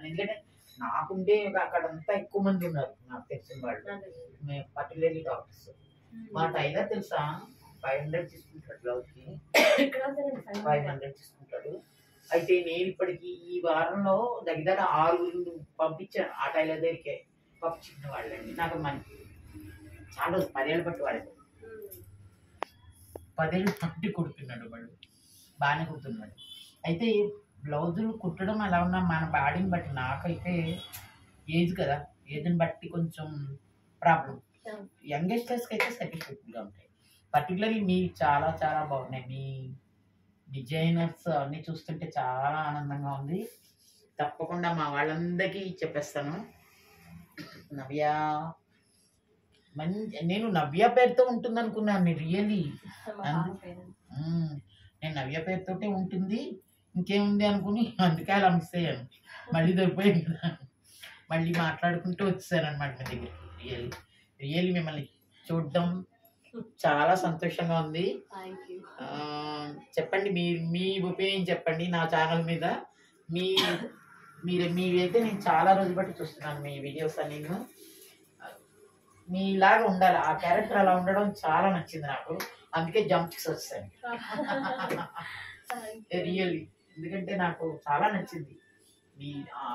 చేస్తాను ఎందుకంటే నాకుంటే అక్కడంతా ఎక్కువ మంది ఉన్నారు నాకు తెలిసిన వాళ్ళు అదే. మేము పర్టికులర్లీ డాక్టర్స్ మా టైలర్ తెలుసా ఫైవ్ హండ్రెడ్ తీసుకుంటాడు బ్లౌజ్కి ఇక్కడ అంతేనండి, five ఫైవ్ hundred. హండ్రెడ్ తీసుకుంటాడు అయితే నేను ఇప్పటికి ఈ వారంలో దగ్గర ఆరుగురు పంపించాను ఆ టైలర్ దగ్గరికి పంపించిన వాళ్ళండి నాకు మంచి చాలా రోజులు పదేళ్ళు బట్టి వాడేది ఉమ్. పదేళ్ళు పట్టి కుడుతున్నాడు వాడు బాగానే కుడుతున్నాడు అయితే బ్లౌజులు కుట్టడం అలా ఉన్నా మన బాడీని బట్టి నాకైతే ఏజ్ కదా ఏజ్ని బట్టి కొంచెం ప్రాబ్లం Yeah. యంగెస్టర్స్కి అయితే సాటిస్ఫైడ్గా ఉంటాయి పర్టికులర్లీ మీ చాలా చాలా బాగున్నాయి మీ డిజైనర్స్ అన్నీ చూస్తుంటే చాలా ఆనందంగా ఉంది తప్పకుండా మా వాళ్ళందరికీ చెప్పేస్తాను నవ్య మంచి నేను నవ్య పేరుతో ఉంటుంది అనుకున్నాను రియల్లీ మా పాప పేరు. నేను నవ్య పేరుతోటే ఉంటుంది ఇంకేముంది అనుకుని అందుకే అలా మిస్ అయ్యాను మళ్ళీ దొరికిపోయింది కదా మళ్ళీ మాట్లాడుకుంటూ వచ్చేసాను అనమాట మీ దగ్గర రియల్లీ రియల్లీ మిమ్మల్ని చూడడం చాలా సంతోషంగా ఉంది Thank you. ఆ, చెప్పండి మీ మీ ఒపీనియన్ చెప్పండి నా ఛానల్ మీద మీ మీరు మీవైతే నేను చాలా రోజులు బట్టి చూస్తున్నాను మీ వీడియోస్ అన్ని మీలాగా ఉండాలి ఆ క్యారెక్టర్ అలా ఉండడం చాలా నచ్చింది నాకు అందుకే జంప్స్ వస్తాను Thank you. రియల్లీ ఎందుకంటే నాకు చాలా నచ్చింది మీ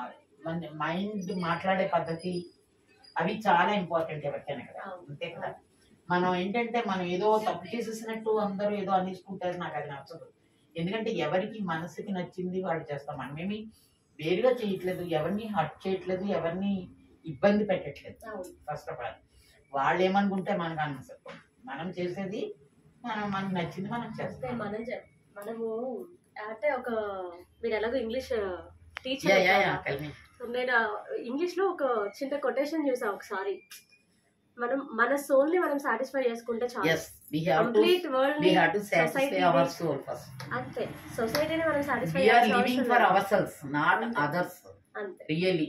మైండ్ మాట్లాడే పద్ధతి అవి చాలా ఇంపార్టెంట్ ఎవరికైనా కదా అవును. అంతే కదా మనం ఏంటంటే మనం ఏదో తప్పు చేసేసినట్టు అందరూ ఏదో అనేసుకుంటారు నాకు అది నచ్చదు ఎందుకంటే ఎవరికి మనసుకి నచ్చింది వాళ్ళు చేస్తాం మనమేమి వేరుగా చేయట్లేదు ఎవరిని హర్ట్ చేయట్లేదు ఎవరిని ఇబ్బంది పెట్టట్లేదు అవును. ఫస్ట్ ఆఫ్ ఆల్ వాళ్ళు ఏమనుకుంటే మనకు అనవసరం మనం చేసేది మనం మనకు నచ్చింది మనం అంటే చేస్తాం మనం చెప్- మనము అంటే ఒక మీరు ఎలాగో English yeah teacher yeah yeah కలిమి నేను ఇంగ్లీష్ లో ఒక చిన్న కొటేషన్ చూసా ఒకసారి మనం మన సోల్ ని మనం సాటిస్ఫై చేసుకుంటే చాలు yes we have to complete world we have to satisfy society our ని- soul first అంతే సొసైటీని మనం satisfy we are living for ourselves not others అంతే really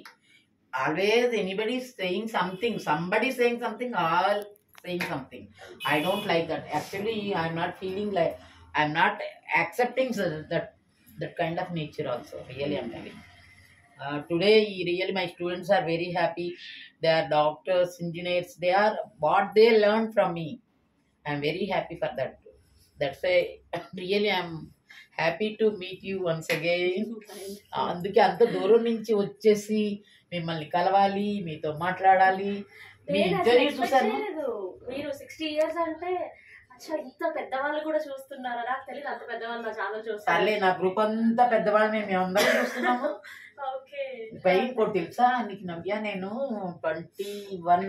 always anybody is saying something somebody is saying something all saying something i don't like that actually i'm not feeling like i'm not accepting so- that that kind of nature also really i'm telling uh, today really my students are very happy they are doctors engineers they are what they learned from me i'm very happy for that that's why really i'm happy to meet you once again అందుకే అంత దూరం నుంచి వచ్చేసి మిమ్మల్ని కలవాలి మీతో మాట్లాడాలి మీ నేను అసలు ఇంటర్వ్యూ expect చూసాను చేయలేదు. మీరు సిక్స్టీ ఇయర్స్ అంటే అచ్చా ఇంత పెద్దవాళ్ళు కూడా చూస్తున్నారా నాకు తెలియదు అంత పెద్దవాళ్ళు నా ఛానల్ సర్లే చూస్తారు నా గ్రూప్ అంతా పెద్దవాళ్ళమే మేము అందరం చూస్తున్నాము ఓకే పైన ఇంకోటి తెలుసా నీకు నవ్య నేను twenty one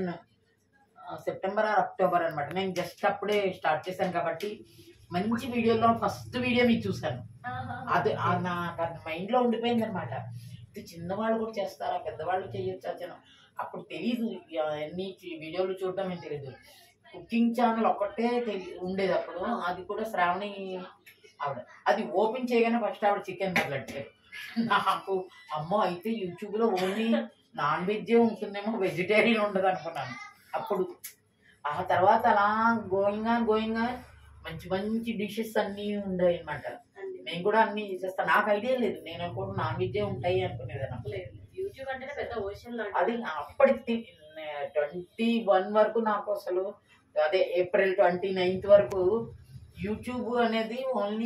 September or October అనమాట నేను జస్ట్ అప్పుడే స్టార్ట్ చేశాను కాబట్టి మంచి వీడియోలో ఫస్ట్ వీడియో మీకు చూశాను అది ఆ నాకు అది మైండ్లో ఉండిపోయింది అనమాట ఇది చిన్నవాళ్ళు కూడా చేస్తారా పెద్దవాళ్ళు చేయొచ్చా చిన్న అప్పుడు తెలియదు అన్ని వీడియోలు చూడడం ఏం తెలియదు కుకింగ్ ఛానల్ ఒకటే తెలి ఉండేది అప్పుడు అది కూడా శ్రావణి ఆవిడ అది ఓపెన్ చేయగానే ఫస్ట్ ఆవిడ చికెన్ మొదలెట్టారు నాకు అమ్మో అయితే యూట్యూబ్లో ఓన్లీ నాన్ వెజ్జే ఉంటుందేమో వెజిటేరియన్ ఉండదు అనుకున్నాను అప్పుడు ఆ తర్వాత అలా గోయింగ్ ఆన్ గోయింగ్ ఆన్ మంచి మంచి డిషెస్ అన్నీ ఉండేవి అనమాట నేను కూడా అన్ని చేస్తాను నాకు ఐడియా లేదు నేను అనుకుంటున్నా నాన్ వెజ్జే ఉంటాయి అనుకునేదాన్ని యూట్యూబ్ అంటేనే పెద్ద ఓషన్ అది అప్పటికి ట్వంటీ వన్ వరకు నాకు అసలు అదే ఏప్రిల్ ట్వంటీ నైన్త్ వరకు యూట్యూబ్ అనేది ఓన్లీ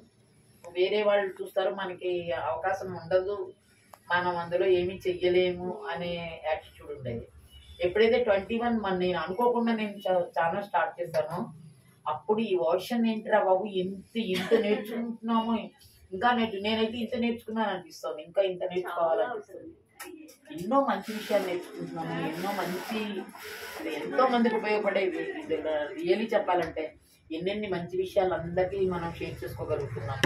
వేరే వాళ్ళు చూస్తారు మనకి అవకాశం ఉండదు మనం అందులో ఏమీ చెయ్యలేము అనే యాటిట్యూడ్ ఉండేది ఎప్పుడైతే ట్వంటీ వన్ మన నేను అనుకోకుండా నేను ఛానల్ స్టార్ట్ చేశానో అప్పుడు ఈ వర్షన్ ఏంటిరా బాబు ఎంత ఎంత నేర్చుకుంటున్నామో ఇంకా నేర్చు నేనైతే ఇంత నేర్చుకున్నాను అనిపిస్తుంది ఇంకా ఇంత నేర్చుకోవాలనిపిస్తుంది ఎన్నో మంచి విషయాలు నేర్చుకుంటున్నాము ఎన్నో మంచి అది ఎంతో మందికి ఉపయోగపడేవి రియలీ చెప్పాలంటే ఎన్నెన్ని మంచి విషయాలు అందరికీ మనం షేర్ చేసుకోగలుగుతున్నాం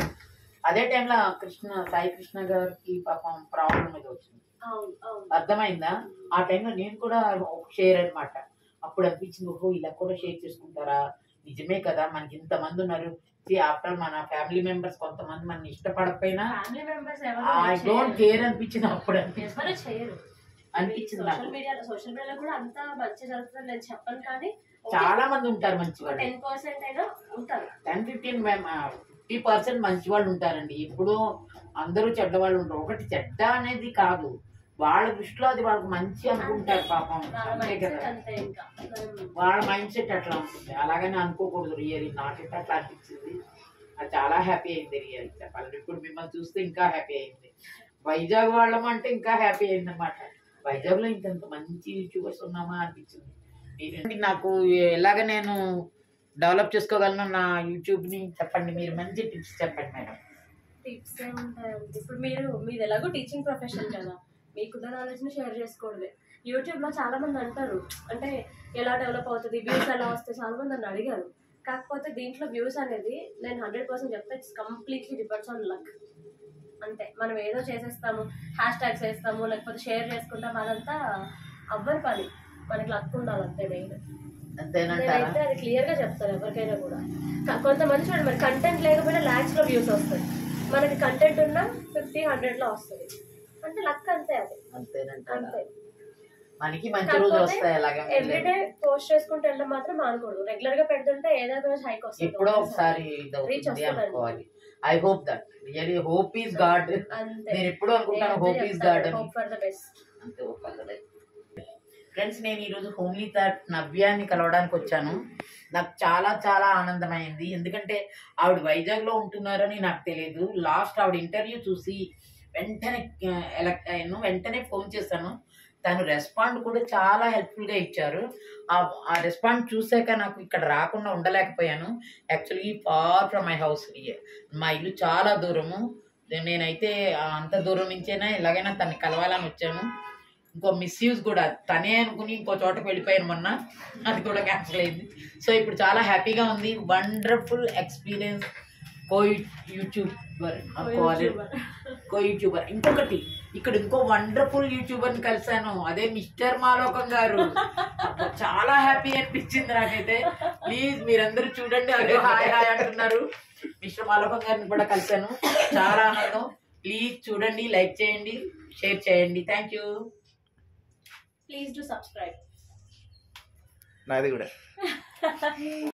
అదే టైంలో కృష్ణ సాయి కృష్ణ గారికి పాపం ప్రాబ్లం ఇది వచ్చింది అవును అవును అర్థమైందా ఆ టైంలో నేను కూడా ఒక షేర్ అన్నమాట అప్పుడు అనిపించింది ఓహో ఇలా కూడా షేర్ చేసుకుంటారా నిజమే కదా మనకి ఇంతమంది ఉన్నారు ఆఫ్టర్ మన ఫ్యామిలీ మెంబర్స్ కొంతమంది మన ఇష్టపడకపోయినా family members I don't care అనిపించింది అప్పుడు ఎవరు అనిపించింది చేయరు అనిపించింది నాకు సోషల్ మీడియాలో సోషల్ మీడియాలో కూడా అంత మంచి జరుగుతుంది నేను చెప్పను కానీ చాలా మంది ఉంటారు మంచి వాళ్ళు టెన్ పర్సెంట్ అయినా ఉంటారు టెన్ ఫిఫ్టీన్ ఫిఫ్టీ పర్సెంట్ మంచి వాళ్ళు ఉంటారండి ఇప్పుడు అందరూ చెడ్డవాళ్ళు ఉంటారు ఒకటి చెడ్డ అనేది కాదు వాళ్ళ దృష్టిలో అది వాళ్ళకి మంచి అనుకుంటారు పాపం వాళ్ళ అంతే mindset కదా అంతే ఇంకా మనం వాళ్ళ మైండ్ సెట్ అట్లా ఉంటుంది అలాగని అనుకోకూడదు రియల్ నాకైతే అట్లా అనిపించింది అది చాలా హ్యాపీ అయింది రియల్ చెప్పాలి ఇప్పుడు మిమ్మల్ని చూస్తే ఇంకా హ్యాపీ అయింది వైజాగ్ వాళ్ళం అంటే ఇంకా హ్యాపీ అయింది అనమాట వైజాగ్ లో ఇంత మంచి యూట్యూబర్స్ ఉన్నామా అనిపించింది మీరు నాకు ఎలాగ నేను డెవలప్ చేసుకోగలను నా యూట్యూబ్ ని చెప్పండి మీరు మంచి టిప్స్ చెప్పండి మేడం టిప్స్ ఏముంటాయండి ఇప్పుడు మీరు మీది ఎలాగో టీచింగ్ ప్రొఫెషన్ కదా మీకున్న నాలెడ్జ్ని షేర్ చేసుకోవడమే యూట్యూబ్లో చాలా మంది అంటారు అంటే ఎలా డెవలప్ అవుతుంది వ్యూస్ ఎలా వస్తాయి చాలా మంది నన్ను అడిగారు కాకపోతే దీంట్లో వ్యూస్ అనేది నేను హండ్రెడ్ పర్సెంట్ చెప్తా it's completely depends on luck అంతే మనం ఏదో చేసేస్తాము హ్యాష్ ట్యాగ్స్ వేస్తాము లేకపోతే షేర్ చేసుకుంటాం అదంతా అవ్వని పని మనకి లక్ ఉండాలి అంతే మెయిన్ అంతేనంటారా నేనైతే అది క్లియర్ గా చెప్తాను ఎవరికైనా కూడా క- కొంతమంది చూడండి మరి కంటెంట్ లేకపోయినా లాక్స్ లో వ్యూస్ వస్తాయి మనకి కంటెంట్ ఉన్నా ఫిఫ్టీ హండ్రెడ్ లో వస్తుంది అంటే లక్ అంతే అది అంతేనంటారా అంతే మనకి మంచి రోజు వస్తాయి అలాగే ఎవ్రీడే పోస్ట్ చేసుకుంటూ వెళ్ళడం మాత్రం మానకూడదు రెగ్యులర్ గా పెడుతుంటే ఏదో ఒక రోజు హైక్ వస్తుంది ఎప్పుడో ఒకసారి ఇది Reach అవుతుంది వస్తుందండి. అనుకోవాలి I hope that really hope is God అంతే నేను ఎప్పుడూ అనుకుంటాను హోప్ ఈస్ గాడ్ అని హోప్ ఫర్ ద బెస్ట్ అంతే ఫ్రెండ్స్ నేను ఈరోజు హోమ్లీ థాట్ నవ్యాన్ని కలవడానికి వచ్చాను నాకు చాలా చాలా ఆనందమైంది ఎందుకంటే ఆవిడ వైజాగ్లో ఉంటున్నారని నాకు తెలియదు లాస్ట్ ఆవిడ ఇంటర్వ్యూ చూసి వెంటనే ఎలక్ట్ అయ్యాను వెంటనే ఫోన్ చేశాను తను రెస్పాండ్ కూడా చాలా హెల్ప్ఫుల్గా ఇచ్చారు ఆ- ఆ రెస్పాండ్ చూసాక నాకు ఇక్కడ రాకుండా ఉండలేకపోయాను actually far from my house మా ఇల్లు చాలా దూరము నేనైతే ఆ అంత దూరం నుంచైనా ఎలాగైనా తన్ని కలవాలని వచ్చాను ఇంకో మిస్యూజ్ కూడా తనే అనుకుని ఇంకో చోటకి వెళ్ళిపోయాను మొన్న అది కూడా క్యాన్సిల్ అయింది సో ఇప్పుడు చాలా హ్యాపీగా ఉంది వండర్ఫుల్ ఎక్స్పీరియన్స్ కో యూట్యూబర్ అనుకోవాలి కో యూట్యూబర్ ఇంకొకటి ఇక్కడ ఇంకో వండర్ఫుల్ యూట్యూబర్ ని కలిసాను అదే మిస్టర్ మాలోకం గారు అబ్బా, చాలా హ్యాపీ అనిపించింది నాకైతే ప్లీజ్ మీరందరూ చూడండి అదే హాయ్ హాయ్ అంటున్నారు మిస్టర్ మాలోకం గారిని కూడా కలిసాను చాలా ఆనందం ప్లీజ్ చూడండి లైక్ చేయండి షేర్ చేయండి thank you please do subscribe నాది కూడా